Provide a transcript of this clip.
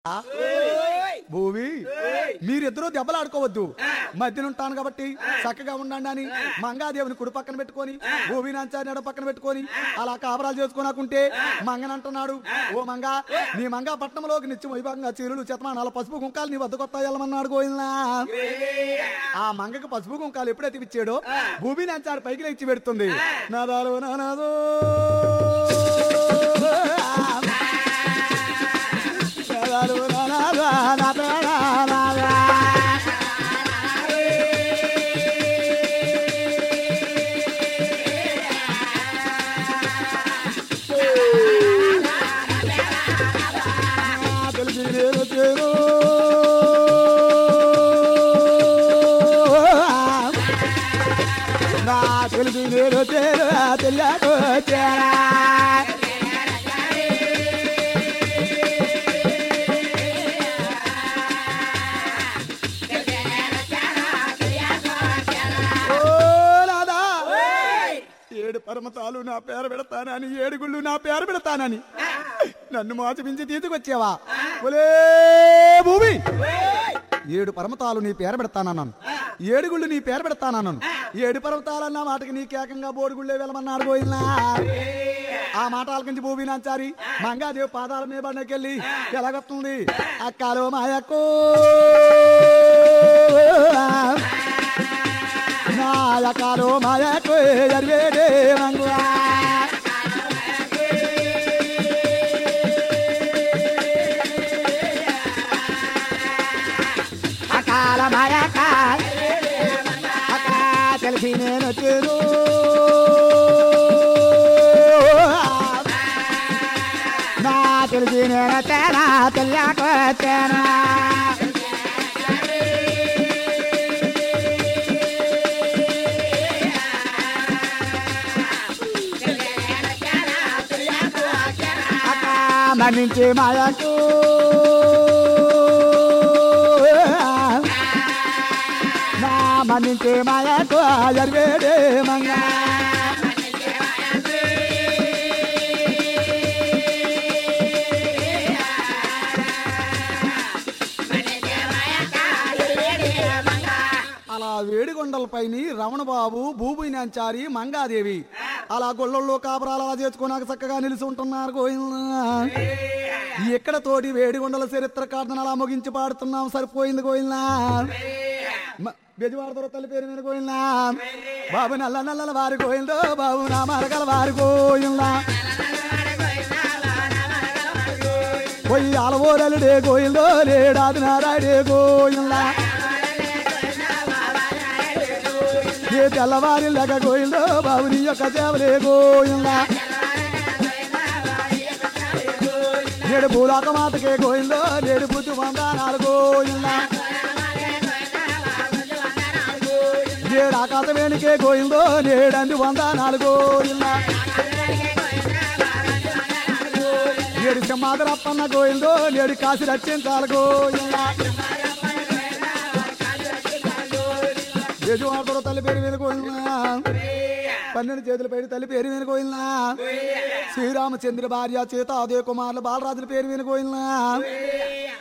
భూమి మీరిద్దరూ దెబ్బలాడుకోవద్దు మధ్యన ఉంటాను కాబట్టి చక్కగా ఉండండి అని మంగాదేవిని కుడి పక్కన పెట్టుకొని భూమి నంచారి నడ పక్కన పెట్టుకొని అలా కాపరాలు చేసుకున్నాకుంటే మంగనంటున్నాడు ఓ మంగ నీ మంగా పట్టణంలోకి నిత్యం వైభవంగా చీరులు చెత్తమానాల పసుపు కుంకాలు నీ వద్ద కొత్త వెళ్ళమన్నాడు గోయిల్లా ఆ మంగకు పసుపు కుంకాలు ఎప్పుడైతే ఇచ్చాడో భూమి నంచారు పైకి లేచి పెడుతుంది నాదాలు నానాదో నాదాలు నానాదా నాదా నాదా తెలిసి నేను చేరు నా తెలిసి నేను చేరు తెలియకు చేరా ఓ రాధా ఏడు పరమతాలు నా పేరు పెడతానని ఏడుగుళ్ళు నా పేరు పెడతానని నన్ను మోసపించి తీసుకొచ్చావా ఒలే భూమి ఏడు పర్వతాలు నీ పేరు పెడతానన్నాను ఏడుగుళ్ళు నీ పేరు పెడతానన్నాను ఏడు పర్వతాలన్న మాటకి నీ కేకంగా బోడుగుళ్ళే వెళ్ళమన్నాడు పోయినా ఆ మాట ఆలకించి భూమి నాచారి మంగాదేవి పాదాల మీద బండకెళ్ళి ఎలాగొస్తుంది అక్కలో మాయక్కో నాయకాలో మాయకు ఎరివేడే మంగువా అకాల మాయక అకా తెలిసి నేను చేరు నా తెలిసి నేను తేనా తెలియకు తేనా మన్నించి మాయకు నా మన్నించి మాయకు అజర్వేడే మంగ అలా వేడిగొండలపైని రమణబాబు భూభుయి నాంచారి మంగాదేవి అలా గొళ్ళల్లో కాపరాలు అలా చేసుకున్నాక చక్కగా నిలిచి ఉంటున్నారు గోవిందా ఎక్కడ తోటి వేడిగొండల చరిత్ర కాదని అలా ముగించి పాడుతున్నాం సరిపోయింది గోవిందా బెజవాడతో తల్లి పేరు మీద గోవిందా బాబు నల్ల నల్లల వారి గోయిందో బాబు నా మరగల వారి గోయిందా పోయి అలవోరలుడే గోయిందో లేడాది నారాయడే గోయిందా ఏ తెల్లవారి లెక్క గోయిందో బాబు నీ యొక్క సేవలే గోయిందా నేడు భూలోక మాతకే గోయిందో నేడు బుద్ధి వందనాలు గోయిందా నేడు ఆకాశ వేణికే గోయిందో నేడంది వందనాలు గోయిందా నేడు సింహాదరప్పన్న గోయిందో నేడు కాసి రక్షించాలి గోయిందా యజమానుడు తల్లి పేరు మీద గోయిందా పన్నెండు చేతుల పైన తల్లి పేరు మీద గోయిందా శ్రీరామచంద్ర భార్య చేత అదే కుమారులు బాలరాజుల పేరు మీద గోయిందా